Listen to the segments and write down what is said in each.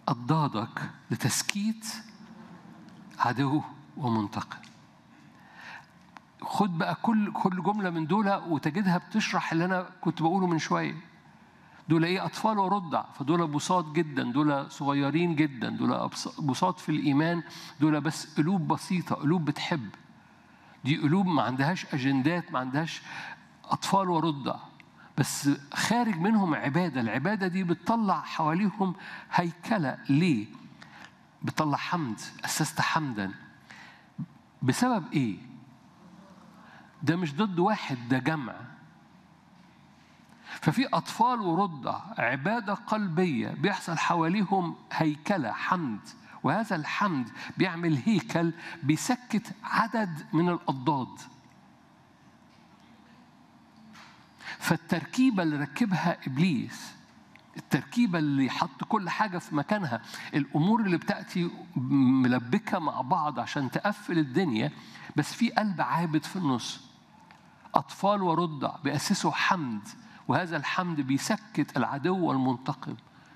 أضدادك لتسكيت عدو ومنتقم خد بقى كل كل جملة من دول وتجدها بتشرح اللي أنا كنت بقوله من شوية دول ايه اطفال ورضع فدول بساط جدا دول صغيرين جدا دول بساط في الايمان دول بس قلوب بسيطه قلوب بتحب دي قلوب ما عندهاش اجندات ما عندهاش اطفال ورضع بس خارج منهم عباده العباده دي بتطلع حواليهم هيكله ليه بتطلع حمد اسست حمدا بسبب ايه ده مش ضد واحد ده جمع ففي أطفال ورضع عبادة قلبية بيحصل حواليهم هيكلة حمد وهذا الحمد بيعمل هيكل بيسكت عدد من الأضداد فالتركيبة اللي ركبها إبليس التركيبة اللي حط كل حاجة في مكانها الأمور اللي بتأتي ملبكة مع بعض عشان تقفل الدنيا بس في قلب عابد في النص أطفال ورضع بيأسسوا حمد وهذا الحمد بيسكت العدو والمنتقم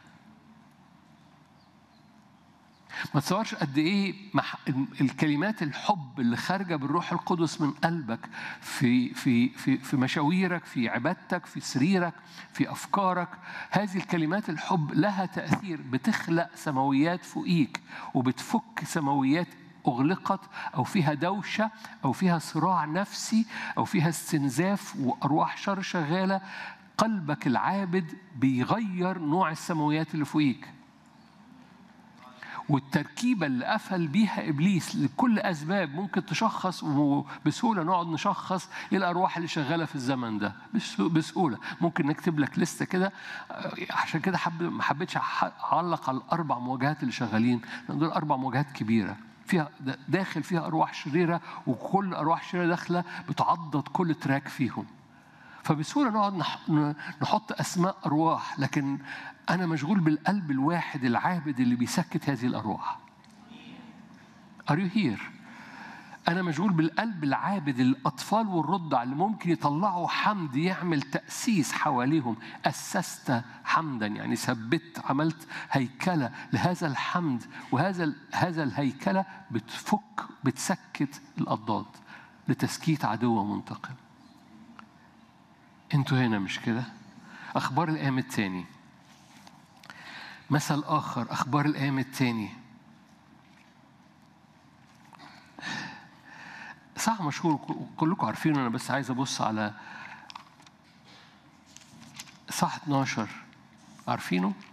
ما تصورش قد ايه الكلمات الحب اللي خارجه بالروح القدس من قلبك في في في في مشاويرك في عبادتك في سريرك في افكارك هذه الكلمات الحب لها تاثير بتخلق سماويات فوقيك وبتفك سماويات أغلقت أو فيها دوشة أو فيها صراع نفسي أو فيها استنزاف وأرواح شر شغالة قلبك العابد بيغير نوع السماويات اللي فوقيك والتركيبة اللي قفل بيها إبليس لكل أسباب ممكن تشخص وبسهولة نقعد نشخص إيه الأرواح اللي شغالة في الزمن ده بسهولة ممكن نكتب لك لستة كده عشان كده حب ما حبيتش أعلق على الأربع مواجهات اللي شغالين لأن دول أربع مواجهات كبيرة فيها داخل فيها أرواح شريرة وكل أرواح شريرة داخلة بتعضد كل تراك فيهم فبسهولة نقعد نحط أسماء أرواح لكن أنا مشغول بالقلب الواحد العابد اللي بيسكت هذه الأرواح Are you here؟ أنا مشغول بالقلب العابد الأطفال والرضع اللي ممكن يطلعوا حمد يعمل تأسيس حواليهم أسست حمدا يعني ثبت عملت هيكلة لهذا الحمد وهذا هذا الهيكلة بتفك بتسكت الأضداد لتسكيت عدو منتقم انتوا هنا مش كده اخبار الايام التاني مثل اخر اخبار الايام التاني صح مشهور كلكم عارفينه انا بس عايز ابص على صح 12 عارفينه